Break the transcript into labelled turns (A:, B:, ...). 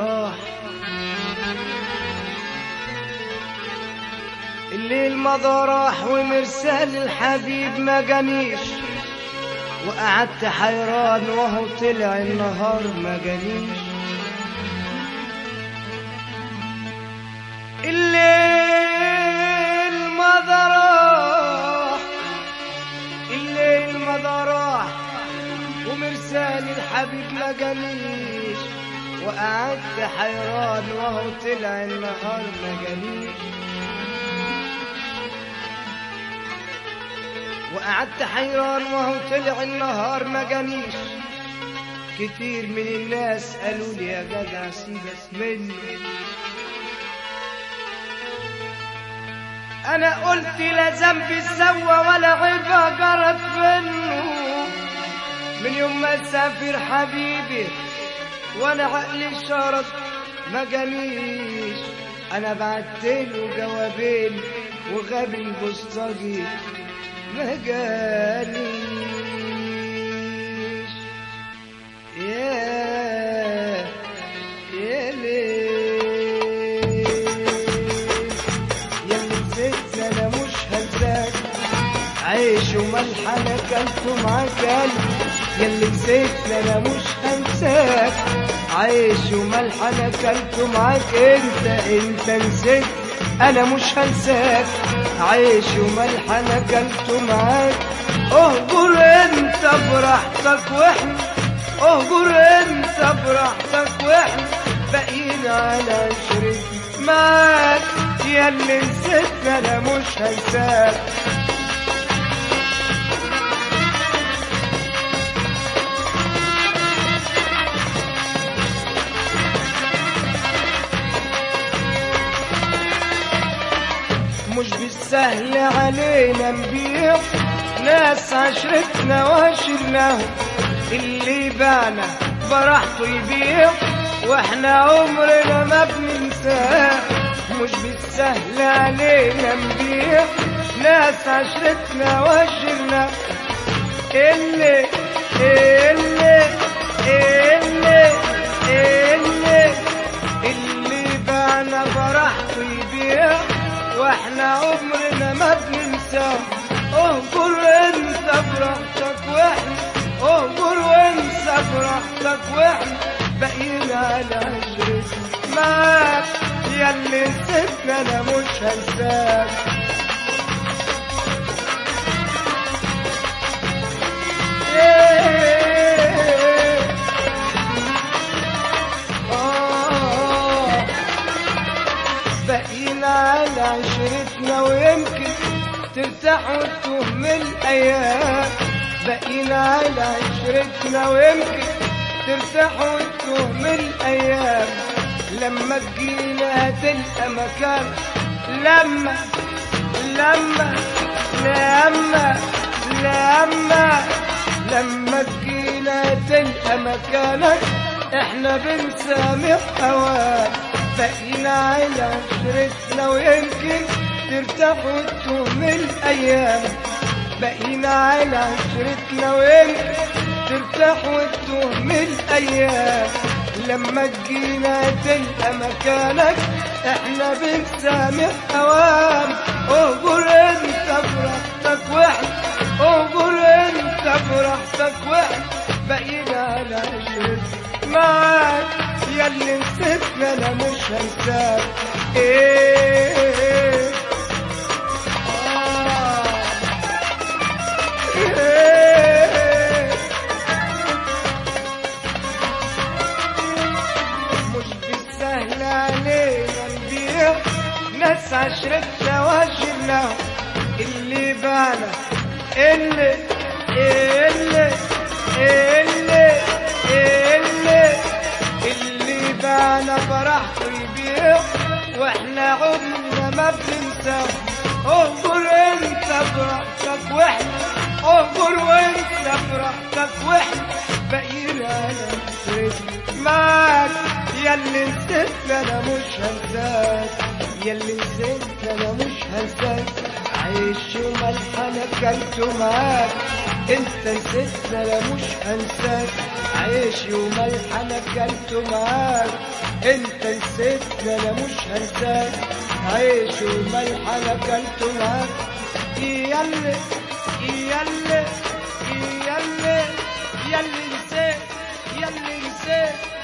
A: راح الليل مضى راح ومرسال الحبيب ما جانيش وقعدت حيران وهو طلع النهار ما جانيش الليل مضى راح الليل مضى راح ومرسال الحبيب ما جانيش وقعدت حيران وهو طلع النهار ما جانيش وقعدت حيران وهو طلع النهار ما جانيش كتير من الناس قالوا لي يا جدع سيبك منه انا قلت لا ذنب سوى ولا عيبه جرت منه من يوم ما سافر حبيبي وانا عقلي شرط ما جانيش انا بعتله جوابين وغاب البوسطجي ما جانيش يا يا ليل يا اللي نسيت انا مش هنساك عيش وملح انا كلته معاك قلبي يا اللي نسيت انا مش هنساك عيش وملح انا كلته معاك انت انت نسيت انا مش هنساك عيش وملح انا كلته معاك اهجر انت براحتك واحنا اهجر انت براحتك واحنا باقيين على عشرة معاك يا اللي نسيت انا مش هنساك مش بالسهل علينا نبيع ناس عشرتنا وعشرناهم اللي بانا براحته يبيع واحنا عمرنا ما بننساه مش بالسهل علينا نبيع ناس عشرتنا وعشرنا اللي اللي اللي اللي اللي بانا براحته يبيع واحنا عمرنا ما بننساه اهجر انت براحتك واحنا اهجر وانسى براحتك واحنا باقيين على عشرة معاك يا اللي نسيتنا انا مش هنساك إيه آه باقيين على عشرتنا ويمكن ترتاح وتوهم الايام باقيين على عشرتنا ويمكن ترتاح وتوهم الايام لما تجينا هتلقى مكان لما لما لما لما لما تجينا تلقى مكانك احنا بنسامح هواك بقينا على عشرتنا ويمكن ترتاح وتوم الايام بقينا على عشرتنا ويمكن ترتاح وتوم الايام لما تجينا تلقى مكانك احنا بنسامح اوام اهجر انت براحتك واحنا اهجر انت براحتك واحنا بقينا على عشرتنا معاك يا اللي نسيتنا انا مش هنساك ايه آه. إيه. مش بالسهل علينا نبيع ناس عشرتنا وعشرناهم اللي بانا اللي اللي اللي اللي اللي بانا براحته يبيع واحنا عمرنا ما بننساه اهجر انت براحتك واحنا اهجر وانت براحتك واحنا باقيين على نسيت معاك يا اللي نسيت انا مش هنساك يا اللي نسيت انا مش هنساك عيش وملح انا اكلته معاك انت نسيتنا انا مش هنساك عيش وملح انا اكلته معاك انت نسيتنا انا مش هنساك عيش وملح انا اكلته معاك ياللي ياللي ياللي ياللي نسيت ياللي نسيت